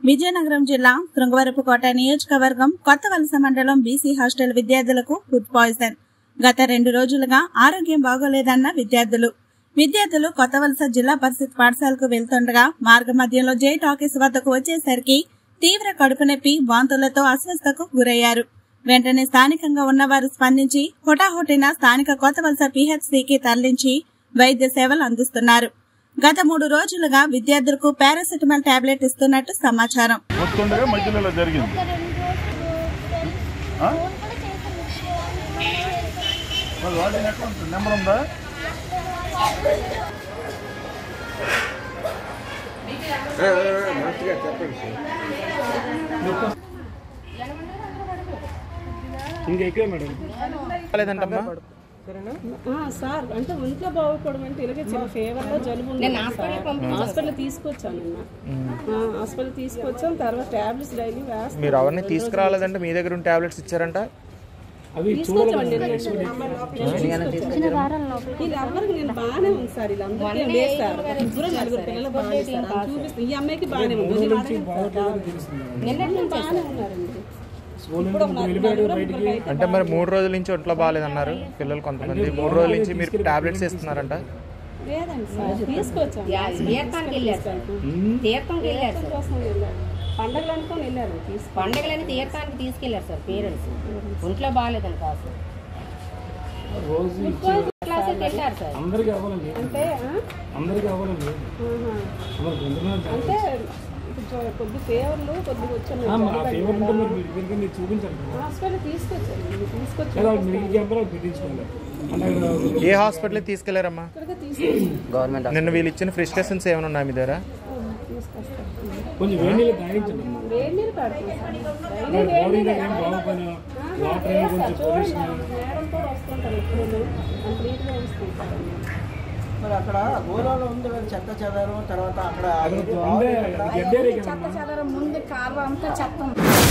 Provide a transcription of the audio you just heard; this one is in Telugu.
విజయనగరం జిల్లా శృంగవరపుకోట నియోజకవర్గం కొత్త వలస మండలం బీసీ హాస్టల్ విద్యార్థులకు ఫుడ్ పాయిజన్ గత రెండు రోజులుగా ఆరోగ్యం బాగోలేదన్న విద్యార్థులు విద్యార్థులు కొత్త వలస జిల్లా పరిషత్ పాఠశాలకు వెళ్తుండగా మార్గ మధ్యంలో జే టాకీస్ వద్దకు వచ్చేసరికి తీవ్ర కడుపు నొప్పి వాంతులతో అస్వస్థకు గురయ్యారు వెంటనే స్థానికంగా ఉన్నవారు స్పందించి హుటాహుటిన స్థానిక కొత్త వలస పీహెచ్సీకి తరలించి వైద్య సేవలు అందిస్తున్నారు గత మూడు రోజులుగా విద్యార్థులకు పారాసెటమాల్ టాబ్లెట్ ఇస్తున్నట్టు సమాచారం వస్తుండగా మధ్యలో ఇలా జరిగింది ఆ? మరి వాడిన అకౌంట్ నెంబర్ ఉందా ఇంకా ఎక్కువ మేడం లేదంటమ్మా ఆ, సార్ అంటే ఒంట్లో బాగోకపోవడం అంటే ఇలాగే చిన్న ఫీవర్ లో జలుబు ఉంది సార్. హాస్పిటల్ తీసుకొచ్చాను నిన్న ఆ, హాస్పిటల్ తీసుకొచ్చాం తర్వాత టాబ్లెట్స్ డైలీ వేస్తాం మీరు అవన్నీ తీసుకురాలేదంటే మీ దగ్గర ఉన్న టాబ్లెట్స్ ఇచ్చారంట అవి తీసుకొచ్చామండి వీళ్ళెవ్వరికి నేను బాగానే ఉంది సార్ వీళ్ళందరికీ ఏం లేదు సార్ ముగ్గురు నలుగురు పిల్లలు బాగానే సార్ అది చూపిస్తుంది ఈ అమ్మాయికి బాగానే ఉంది ఇది అడగండి సార్. నిన్నటి బాగానే ఉన్నారండి ఇప్పుడు ఒక నలుగురు నలుగురు ముగ్గురికి అయితే అంటే మరి మూడు రోజుల నుంచి ఒంట్లో బాగాలేదన్నారు పిల్లలు కొంతమంది మూడు రోజుల నుంచి మీరు టాబ్లెట్స్ ఇస్తున్నారంట లేదండి సార్ తీసుకొచ్చాం తీర్థానికి వెళ్ళారు సార్ తీర్థంకి వెళ్ళారు సార్ కోసం వెళ్ళారు పండగలు అనుకొని వెళ్ళారు తీసుకు పండగలని తీర్థానికి తీసుకెళ్లారు సార్ పేరెంట్స్ ఒంట్లో బాగాలేదని కాదు సార్ రోజు క్లాసులకు వెళ్ళారు సార్ అందరికి అవ్వాలండి అంటే ఆ? అందరికి అవ్వాలండి ఆహా. మరి కొంతమంది అంటే కొంచెం కొద్ది ఫేవర్లు కొద్దిగా వచ్చాను ఆ, ఆ ఫేవర్ ఉంటే మీరు మీరు కనుక మీరు చూపించండి కదా. హాస్పిటల్ తీసుకొచ్చాను ఇది తీసుకొచ్చి లేదా మెడికల్ క్యాంప్ లో పెట్టించుకోవాలి అంటే అక్కడ ఏ హాస్పిటల్కి తీసుకెళ్లారమ్మా ఇక్కడికి తీసుకొచ్చి నిన్న వీళ్ళు ఇచ్చిన ప్రిస్క్రిప్షన్స్ ఏమైనా ఉన్నాయి మీ దగ్గర తీసుకొస్తాను కొంచెం వేడి నీళ్ళు తాగించండి అమ్మా. వేడి నీళ్ళు పెడతాను సార్ మరి బాడీ దగ్గర ఏం బాగోపోయినా వాటర్ ఏమో కొంచెం పొల్యూషన్ మేడం కూడా వస్తుంటారు ఎప్పుడు అంత నీట్గా ఉంచుతుంటారు మరి అక్కడ గోదావరిలో ఉంది కదా చెత్త చెదారం తర్వాత అక్కడ అక్కడ గడ్డే కదమ్మా చెత్త చెదరం ముందు కాలువ అంతా చెత్త ఉంది